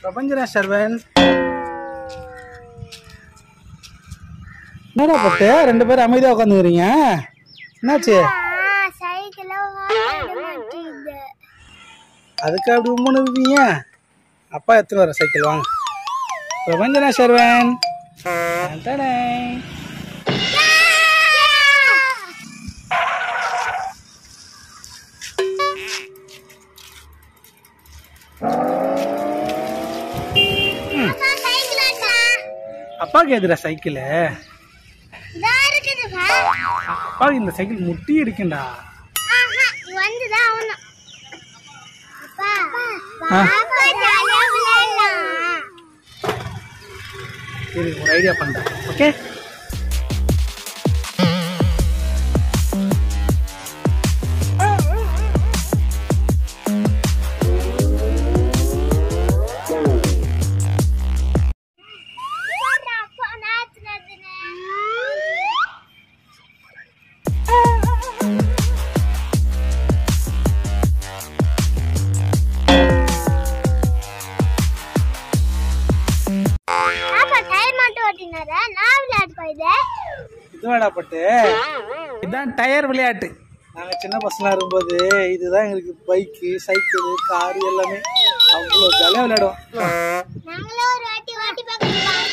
பிரபஞ்சனா servant என்னடா பட்டு ரெண்டு பேரும் அமைதியாக உட்காந்துக்கிறீங்க என்னாச்சு சைக்கிள் ஓட்ட மாட்டேங்குது அதுக்கு அப்படி உம்முன்னு இருப்பீங்க அப்பா எடுத்துன்னு வர சைக்கிள் வாங்க பிரபஞ்சனா சர்வன் டடடை. அப்பா சைக்கிள் ஓட்டா அப்பாவுக்கு எதுடா சைக்கிளு இதா இருக்குதுப்பா அப்பாவுக்கு இந்த சைக்கிள் முட்டி இருக்குண்டா ஆஹா வந்துதான் ஆகணும் அப்பா ஆ. பாப்பா ஜாலியா விளையாடலாம் சரி ஒரு ஐடியா பண்ணுறேன் ஓகே அப்பா நாத்துனதுனே அப்பா டயர் மட்டும் ஓட்டினாரா நான் விளையாட்டு போயிது இதுவாடா பட்டு இதுதான் டயர் விளையாட்டு நாங்கள் சின்ன பசங்களாக இருக்கும்போது இதுதான் எங்களுக்கு பைக்கு சைக்கிள் காரு எல்லாமே அவ்வளோ ஜாலியாக விளையாடுவோம் நாங்களும் ஒரு வாட்டி வாட்டி பார்க்கலாம்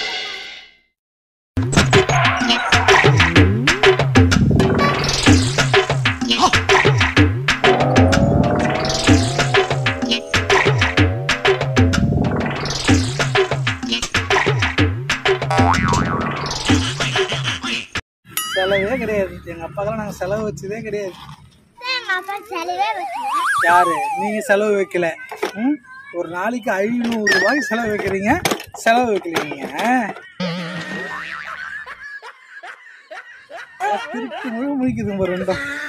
செலவே கிடையாது எங்கள் அப்பாக்கெல்லாம் நாங்கள் செலவு வச்சதே கிடையாது எங்க அப்பா செலவே வைக்கல யாரு நீங்கள் செலவு வைக்கல ம் ஒரு நாளைக்கு ஐநூறு ரூபாய்க்கு செலவு வைக்கிறீங்க செலவு வைக்கலீங்க திருப்பி முழு முழிக்குது ரெண்டும்